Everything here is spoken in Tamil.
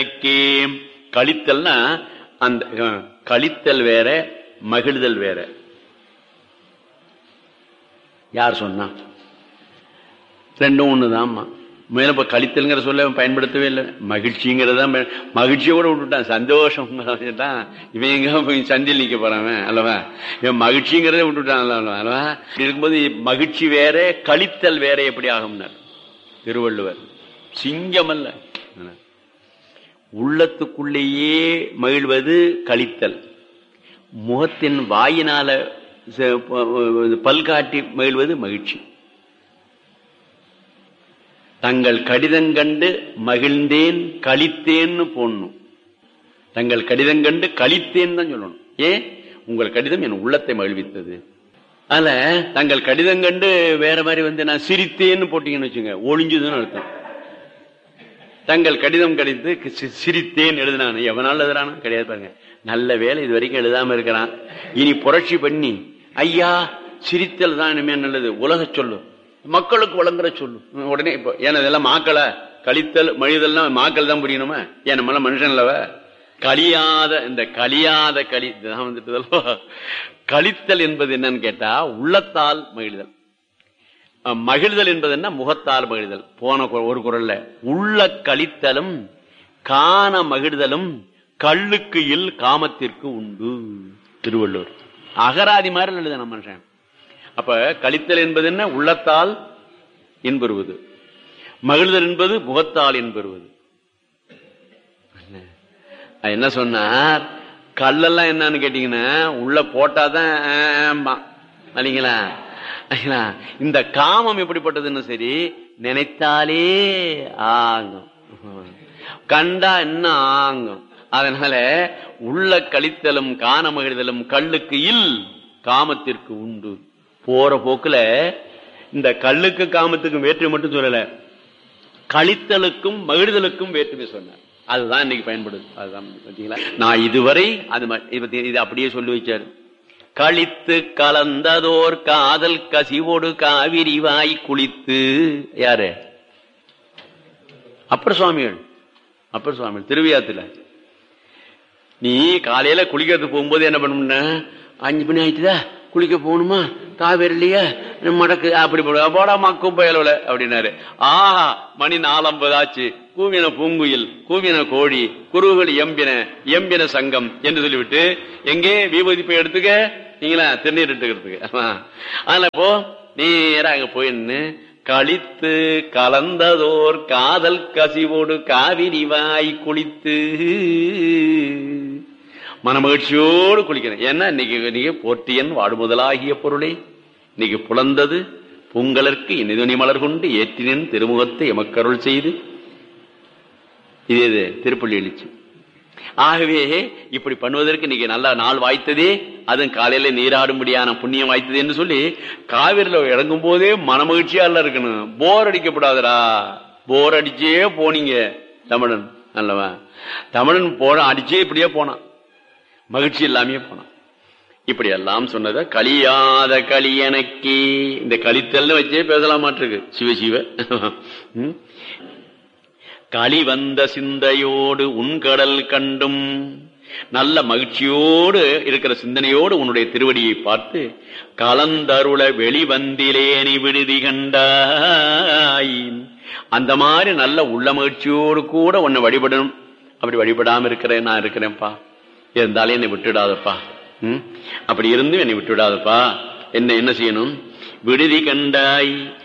கழித்தல்னா அந்த அஹ், கழித்தல் வேற மகிழ்தல் வேற யார் சொன்னா ரெண்டும் ஒண்ணுதான்மா மேல இப்ப கழித்தல்ங்கிற சொல்ல அவன் பயன்படுத்தவே இல்லை மகிழ்ச்சிங்கிறதா மகிழ்ச்சியோட விட்டுட்டான் சந்தோஷம் தான் இவன் எங்க போய் சந்தில் நிக்க போறான் அவன், அல்லவா இவன் மகிழ்ச்சிங்கிறத விட்டுட்டான் அல்லவா அல்லவா இப்படி இருக்கும்போது மகிழ்ச்சி வேற கழித்தல் வேற எப்படி ஆகும்னார் திருவள்ளுவர் சிங்கம் அல்ல உள்ளத்துக்குள்ளேயே மகிழ்வது கழித்தல் முகத்தின் வாயினால ச- ப- பல்காட்டி மகிழ்வது மகிழ்ச்சி தங்கள் கடிதம் கண்டு மகிழ்ந்தேன் கழித்தேன்னு போடணும் தங்கள் கடிதம் கண்டு கழித்தேன் தான் சொல்லணும் ஏன் உங்கள் கடிதம் என் உள்ளத்தை மகிழ்வித்தது அதுல தங்கள் கடிதம் கண்டு வேற மாதிரி வந்து நான் சிரித்தேன்னு போட்டீங்கன்னு வச்சுங்க ஒளிஞ்சுதுன்னு அர்த்தம் தங்கள் கடிதம் கடித்து சி- சிரித்தேன் எழுதினான் எவனால எழுதுறானா கிடையாது பாருங்க நல்ல வேலை இது வரைக்கும் எழுதாம இருக்கிறான் இனி புரட்சி பண்ணி ஐயா சிரித்தல் தான் இனிமே நல்லது உலக சொல்லு மக்களுக்கு வழங்குற சொல்லு ம், உடனே இப்போ ஏன்னா இதெல்லாம் மாக்களை கழித்தல் மழிதல்லாம் மாக்கள் தான் புரியணுமா ஏன் நம்மளாம் மனுஷன் இல்லவ கலியாத இந்த கலியாத களி இதுதான் வந்துட்டு இதெல்லாம். கழித்தல் என்பது என்னன்னு கேட்டா உள்ளத்தால் மகிழ்தல் அஹ், மகிழ்தல் என்பது என்ன முகத்தால் மகிழ்தல் போன கு- ஒரு குரல்ல உள்ள கழித்தலும் காண மகிழ்தலும் கல்லுக்கு இல் காமத்திற்கு உண்டு திருவள்ளுவர் அகராதி மாதிரி எழுத நம்ம மனுஷன் அப்ப கழித்தல் என்பது என்ன உள்ளத்தால் இன்பெறுவது மகிழ்தல் என்பது முகத்தால் இன்பெறுவது அது என்ன சொன்னார் கல்லெல்லாம் என்னன்னு கேட்டீங்கன்னா உள்ள போட்டாதான் ஆமா. இல்லைங்களா இல்லைங்களா? இந்த காமம் எப்படிப்பட்டதுன்னு சரி நினைத்தாலே ஆங்கும் கண்டா என்ன ஆங்கும் அதனால உள்ள கழித்தலும் காண மகிழ்தலும் கல்லுக்கு இல் காமத்திற்கு உண்டு போற போக்குல இந்த கல்லுக்கு காமத்துக்கும் வேற்றுமை மட்டும் சொல்லல கழித்தலுக்கும் மகிழ்தலுக்கும் வேற்றுமை சொன்னார் அதுதான் இன்னைக்கு பயன்படுது அதுதான் பாத்தீங்களா நான் இதுவரை அது ம- இது பத்தி- இது அப்படியே சொல்லி வச்சாரு கழித்து கலந்ததோர் காதல் கசிவோடு காவிரி வாய் குளித்து யாரு அப்பர் சுவாமிகள் அப்பர் சுவாமிகள் திருவியாத்துல நீ காலையில குளிக்கிறதுக்கு போகும்போது என்ன பண்ண அஞ்சு மணி ஆயிட்டுதா குளிக்க போகணுமா காவேரி இல்லையா மடக்கு அப்படி போட போடா மக்கும் பயலவுல அப்படின்னாரு ஆஹா மணி நாலம்பது ஆச்சு கூவின பூங்குயில் கூவின கோழி குருகுகள் எம்பின எம்பின சங்கம் என்று சொல்லிவிட்டு எங்கே விபூதி போய் எடுத்துக்க நீங்களா திருநீர் எடுத்துக்கிறதுக்கு ஆமா. அதனால போ நேரா அங்க போயின்னு கழித்து கலந்ததோர் காதல் கசிவோடு காவிரி வாய் குளித்து மனமகிழ்ச்சியோடு குளிக்கிறேன் ஏன்னா இன்னைக்கு இன்னைக்கு போற்றியன் வாடுமுதலாகிய பொருளே இன்னைக்கு புலந்தது பூங்கலர்க்கு இனிதுணி மலர் கொண்டு ஏற்றினின் திருமுகத்தை எமக்கருள் செய்து இது இது திருப்பள்ளி எழுச்சி ஆகவே இப்படி பண்ணுவதற்கு இன்னைக்கு நல்ல நாள் வாய்த்ததே அதுவும் காலையில நீராடும்படியான புண்ணியம் வாய்த்தது என்று சொல்லி காவிரில இறங்கும் போதே மனமகிழ்ச்சியா எல்லாம் இருக்கணும் போர் அடிக்கப்படாதடா போர் அடிச்சே போனீங்க தமிழன் அல்லவா தமிழன் போன அடிச்சே இப்படியே போனான் மகிழ்ச்சி இல்லாமையே போனான் இப்படி எல்லாம் சொன்னத கலியாத களி எனக்கு இந்த கலித்தல்னு வச்சே பேசலாமாட்டிருக்கு சிவ சிவ ம். களி வந்த சிந்தையோடு உன்கடல் கண்டும் நல்ல மகிழ்ச்சியோடு இருக்கிற சிந்தனையோடு உன்னுடைய திருவடியை பார்த்து கலந்தருள வெளிவந்திலேனி விடுதி கண்டாய் அந்த மாதிரி நல்ல உள்ள மகிழ்ச்சியோடு கூட உன்னை வழிபடணும் அப்படி வழிபடாம இருக்கிறேன் நான் இருக்கிறேன்ப்பா இருந்தாலும் என்னை விட்டுடாதப்பா ம்? அப்படி இருந்து என்னை விட்டுடாதப்பா என்ன என்ன செய்யணும் விடுதி கண்டாய்